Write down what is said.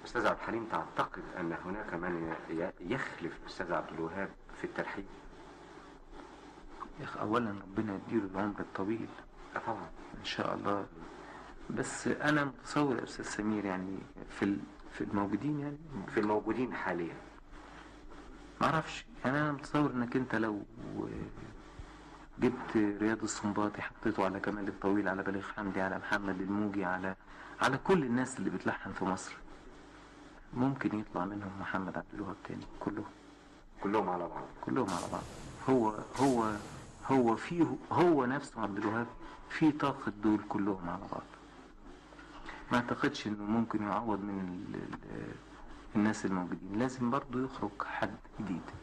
أستاذ عبد الحليم تعتقد أن هناك من ي- يخلف الأستاذ عبد الوهاب في التلحين؟ يا أخي أولا ربنا يديله العمر الطويل آه طبعا إن شاء الله بس أنا متصور يا أستاذ سمير يعني في ال- في الموجودين يعني في الموجودين حاليا معرفش يعني أنا متصور إنك أنت لو جبت رياض السنباطي حطيته على كمال الطويل على بليغ حمدي على محمد الموجي على على كل الناس اللي بتلحن في مصر ممكن يطلع منهم محمد عبد الوهاب تاني كلهم كلهم على بعض كلهم على بعض هو هو هو فيه هو نفسه عبد الوهاب في طاقة دول كلهم على بعض ما اعتقدش انه ممكن يعوض من ال ال الناس الموجودين لازم برضو يخرج حد جديد